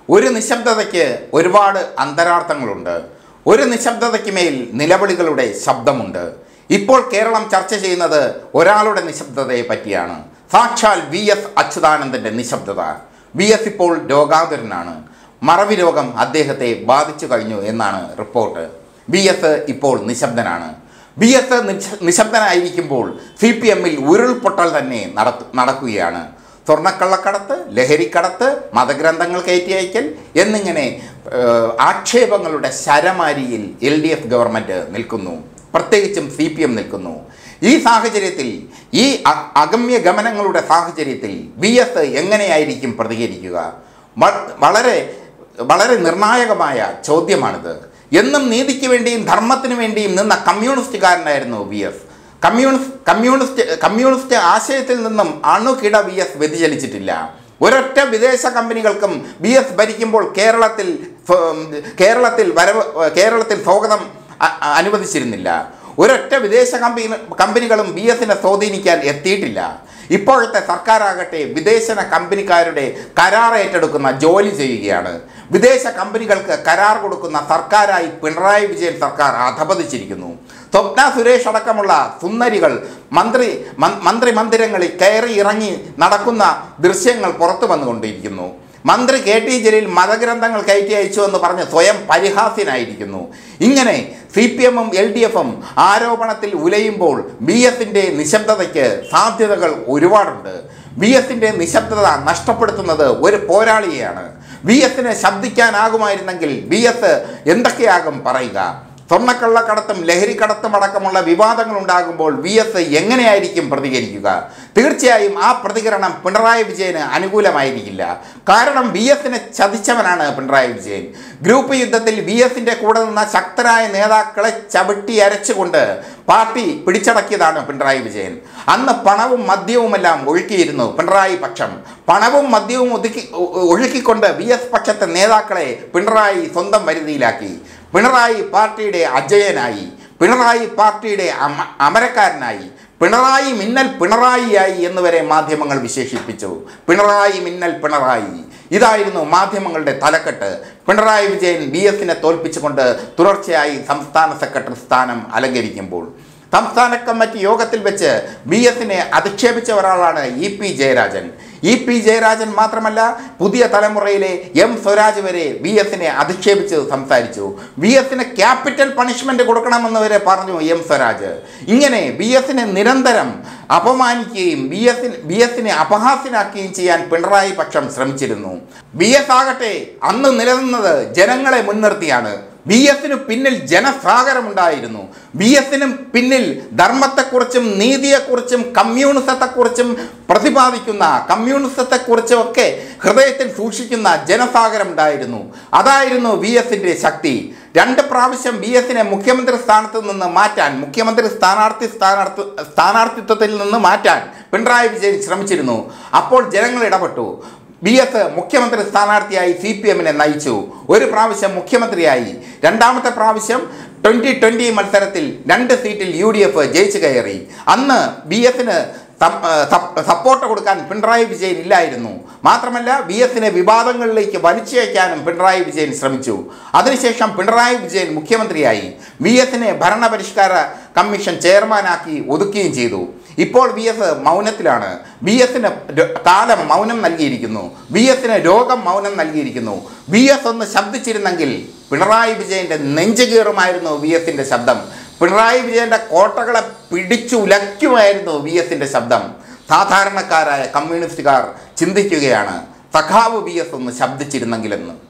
ഒരു നിശബ്ദതയ്ക്ക് ഒരുപാട് അന്തരാർത്ഥങ്ങളുണ്ട് ഒരു നിശബ്ദതയ്ക്ക് മേൽ നിലവിളികളുടെ ശബ്ദമുണ്ട് ഇപ്പോൾ കേരളം ചർച്ച ചെയ്യുന്നത് ഒരാളുടെ നിശബ്ദതയെ പറ്റിയാണ് സാക്ഷാൽ വി എസ് അച്യുതാനന്ദൻ്റെ നിശബ്ദത വി എസ് ഇപ്പോൾ രോഗാതുരനാണ് മറവി രോഗം അദ്ദേഹത്തെ ബാധിച്ചു കഴിഞ്ഞു എന്നാണ് റിപ്പോർട്ട് വി എസ് ഇപ്പോൾ നിശബ്ദനാണ് ബി എസ് നിശബ്ദനായിരിക്കുമ്പോൾ സി പി എമ്മിൽ ഉരുൾപൊട്ടൽ തന്നെ നടത്തു നടക്കുകയാണ് സ്വർണ്ണക്കള്ളക്കടത്ത് ലഹരിക്കടത്ത് മതഗ്രന്ഥങ്ങൾ കയറ്റി അയക്കൽ എന്നിങ്ങനെ ഏഹ്, ആക്ഷേപങ്ങളുടെ ശരമാരിയിൽ എൽ ഡി എഫ് ഗവൺമെൻറ് നിൽക്കുന്നു പ്രത്യേകിച്ചും സി പി എം നിൽക്കുന്നു ഈ സാഹചര്യത്തിൽ ഈ അ- അഗമ്യ ഗമനങ്ങളുടെ സാഹചര്യത്തിൽ ബി എസ് എങ്ങനെയായിരിക്കും പ്രതികരിക്കുക വ- വളരെ വളരെ നിർണായകമായ ചോദ്യമാണിത് എന്നും നീതിക്ക് വേണ്ടിയും ധർമ്മത്തിന് വേണ്ടിയും നിന്ന കമ്മ്യൂണിസ്റ്റുകാരനായിരുന്നു V S communist communist communist ആശയത്തിൽ നിന്നും അണുകിട വി എസ് വ്യതിചലിച്ചിട്ടില്ല ഒരൊറ്റ വിദേശ കമ്പനികൾക്കും ബി എസ് ഭരിക്കുമ്പോൾ കേരളത്തിൽ ഫ- കേരളത്തിൽ വരവ് കേരളത്തിൽ സ്വാഗതം അ- അ- അനുവദിച്ചിരുന്നില്ല ഒരൊറ്റ വിദേശ കമ്പനി കമ്പനികളും ബി എസിനെ സ്വാധീനിക്കാൻ എത്തിയിട്ടില്ല ഇപ്പോഴത്തെ സർക്കാരാകട്ടെ വിദേശ കമ്പനിക്കാരുടെ കരാർ ഏറ്റെടുക്കുന്ന ജോലി ചെയ്യുകയാണ് വിദേശ കമ്പനികൾക്ക് കരാർ കൊടുക്കുന്ന സർക്കാരായി പിണറായി വിജയൻ സർക്കാർ അധപതിച്ചിരിക്കുന്നു സ്വപ്ന സുരേഷ് അടക്കമുള്ള സുന്ദരികൾ മന്ത്രി മ- മന്ത്രി മന്ദിരങ്ങളിൽ കയറി ഇറങ്ങി നടക്കുന്ന ദൃശ്യങ്ങൾ പുറത്തു വന്നുകൊണ്ടിരിക്കുന്നു മന്ത്രി കെ ടി ജലീൽ മതഗ്രന്ഥങ്ങൾ കയറ്റി അയച്ചു എന്ന് പറഞ്ഞ് സ്വയം പരിഹാസ്യനായിരിക്കുന്നു ഇങ്ങനെ സി പി എമ്മും എൽ ഡി എഫും ആരോപണത്തിൽ ഉലയുമ്പോൾ ബി എസിൻ്റെ നിശബ്ദതയ്ക്ക് സാധ്യതകൾ ഒരുപാടുണ്ട് ബി എസിൻ്റെ നിശബ്ദത നഷ്ടപ്പെടുത്തുന്നത് ഒരു പോരാളിയെയാണ് ബി എസിന് ശബ്ദിക്കാനാകുമായിരുന്നെങ്കിൽ ബി എസ് എന്തൊക്കെയാകും പറയുക സ്വർണ്ണക്കള്ളക്കടത്തും ലഹരിക്കടത്തും അടക്കമുള്ള വിവാദങ്ങൾ ഉണ്ടാകുമ്പോൾ വി എസ് എങ്ങനെയായിരിക്കും പ്രതികരിക്കുക തീർച്ചയായും ആ പ്രതികരണം പിണറായി വിജയന് അനുകൂലമായിരിക്കില്ല കാരണം വി എസിനെ ചതിച്ചവനാണ് പിണറായി വിജയൻ ഗ്രൂപ്പ് യുദ്ധത്തിൽ വി എസിൻ്റെ കൂടെ നിന്ന ശക്തരായ നേതാക്കളെ ചവിട്ടി അരച്ചുകൊണ്ട് പാർട്ടി പിടിച്ചടക്കിയതാണ് പിണറായി വിജയൻ അന്ന് പണവും മദ്യവുമെല്ലാം ഒഴുക്കിയിരുന്നു പിണറായി പക്ഷം പണവും മദ്യവും ഒതുക്കി ഒ- ഒഴുക്കിക്കൊണ്ട് വി എസ് പക്ഷത്തെ നേതാക്കളെ പിണറായി സ്വന്തം വരുതിയിലാക്കി പിണറായി പാർട്ടിയുടെ അജയനായി പിണറായി പാർട്ടിയുടെ അമ അമരക്കാരനായി പിണറായി മിന്നൽ പിണറായിയായി എന്നുവരെ മാധ്യമങ്ങൾ വിശേഷിപ്പിച്ചു പിണറായി മിന്നൽ പിണറായി ഇതായിരുന്നു മാധ്യമങ്ങളുടെ തലക്കെട്ട് പിണറായി വിജയൻ ബി എസിനെ തോൽപ്പിച്ചുകൊണ്ട് തുടർച്ചയായി സംസ്ഥാന സെക്രട്ടറി സ്ഥാനം അലങ്കരിക്കുമ്പോൾ സംസ്ഥാന കമ്മിറ്റി യോഗത്തിൽ വെച്ച് ബി എസിനെ അധിക്ഷേപിച്ച ഒരാളാണ് E P Jayarajan E P Jayarajan മാത്രമല്ല പുതിയ തലമുറയിലെ എം സ്വരാജ് വരെ ബി എസിനെ അധിക്ഷേപിച്ച് സംസാരിച്ചു ബി എസിന് ക്യാപിറ്റൽ പണിഷ്മെന്റ് കൊടുക്കണമെന്ന് വരെ പറഞ്ഞു എം സ്വരാജ് ഇങ്ങനെ ബി എസിനെ നിരന്തരം അപമാനിക്കുകയും ബി എസിന് ബി എസിനെ അപഹാസ്യനാക്കുകയും ചെയ്യാൻ പിണറായി പക്ഷം ശ്രമിച്ചിരുന്നു ബി എസ് ആകട്ടെ അന്ന് നിലനിന്നത് ജനങ്ങളെ മുൻനിർത്തിയാണ് ബി എസിന് പിന്നിൽ ജനസാഗരമുണ്ടായിരുന്നു ബി എസിന് പിന്നിൽ ധർമ്മത്തെക്കുറിച്ചും നീതിയെക്കുറിച്ചും കമ്മ്യൂണിസത്തെക്കുറിച്ചും പ്രതിപാദിക്കുന്ന കമ്മ്യൂണിസത്തെക്കുറിച്ചും ഒക്കെ ഹൃദയത്തിൽ സൂക്ഷിക്കുന്ന ജനസാഗരമുണ്ടായിരുന്നു അതായിരുന്നു വി എസിൻ്റെ ശക്തി രണ്ട് പ്രാവശ്യം ബി എസിനെ മുഖ്യമന്ത്രി സ്ഥാനത്ത് നിന്ന് മാറ്റാൻ മുഖ്യമന്ത്രി സ്ഥാനാർത്ഥി സ്ഥാനാർത്ഥി സ്ഥാനാർത്ഥിത്വത്തിൽ നിന്ന് മാറ്റാൻ പിണറായി വിജയൻ ശ്രമിച്ചിരുന്നു അപ്പോൾ ജനങ്ങൾ ഇടപെട്ടു ബി എസ് മുഖ്യമന്ത്രി സ്ഥാനാർത്ഥിയായി സി പി എമ്മിനെ നയിച്ചു ഒരു പ്രാവശ്യം മുഖ്യമന്ത്രിയായി രണ്ടാമത്തെ പ്രാവശ്യം ട്വൻ്റി ട്വൻ്റി മത്സരത്തിൽ രണ്ട് സീറ്റിൽ യു ഡി എഫ് ജയിച്ചു കയറി അന്ന് ബി എസിന് സപ്പോർട്ട് കൊടുക്കാൻ പിണറായി വിജയൻ ഇല്ലായിരുന്നു മാത്രമല്ല ബി എസിനെ വിവാദങ്ങളിലേക്ക് വലിച്ചയക്കാനും പിണറായി വിജയൻ ശ്രമിച്ചു അതിനുശേഷം പിണറായി വിജയൻ മുഖ്യമന്ത്രിയായി വി എസിനെ ഭരണപരിഷ്കാര കമ്മീഷൻ ചെയർമാനാക്കി ഒതുക്കുകയും ചെയ്തു ഇപ്പോൾ ബി എസ് മൗനത്തിലാണ് ബി എസിന് കാലം മൗനം നൽകിയിരിക്കുന്നു ബി എസിന് രോഗം മൗനം നൽകിയിരിക്കുന്നു ബി എസ് ഒന്ന് ശബ്ദിച്ചിരുന്നെങ്കിൽ പിണറായി വിജയൻ്റെ നെഞ്ചു കീറുമായിരുന്നു വി എസിൻ്റെ ശബ്ദം പിണറായി വിജയൻ്റെ കോട്ടകളെ പിടിച്ചുലയ്ക്കുമായിരുന്നു വി എസിൻ്റെ ശബ്ദം സാധാരണക്കാരായ കമ്മ്യൂണിസ്റ്റുകാർ ചിന്തിക്കുകയാണ് സഖാവ് വി എസ് ഒന്ന് ശബ്ദിച്ചിരുന്നെങ്കിലെന്ന്